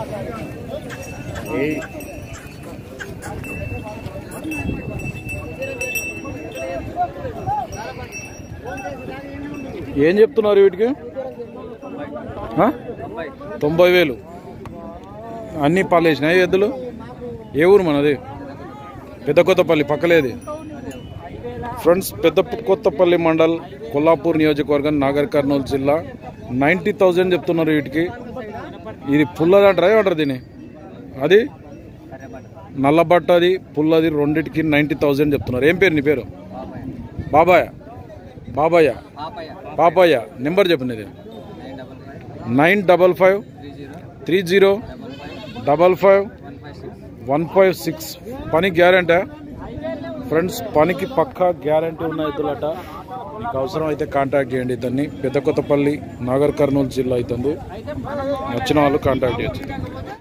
ఏం చెప్తున్నారు వీటికి ఆ? తొంభై వేలు అన్ని పాలు వేసినాయి ఎద్దులు ఏ ఊరు మనది పెద్ద కొత్తపల్లి పక్కలేది ఫ్రెండ్స్ పెద్ద కొత్తపల్లి మండల్ కొల్లాపూర్ నియోజకవర్గం నాగర్ కర్నూలు జిల్లా నైంటీ థౌజండ్ చెప్తున్నారు వీటికి ఇది పుల్లదంటారా ఏమంటారు దీన్ని అది నల్లబట్టది పుల్లది రెండిటికి నైంటీ థౌజండ్ చెప్తున్నారు ఏం పేరు నీ పేరు బాబాయ్ బాబాయ్ పాపయ్య నెంబర్ చెప్పండి ఇది nine double five three zero double five one five six పని గ్యారంటీ ఫ్రెండ్స్ పనికి పక్కా గ్యారంటీ ఉన్న ఇతరులట మీకు అవసరం అయితే కాంటాక్ట్ చేయండి ఇతన్ని పెద్ద కొత్తపల్లి నాగర్ కర్నూలు జిల్లా అవుతుంది వచ్చిన వాళ్ళు కాంటాక్ట్ చేయొచ్చు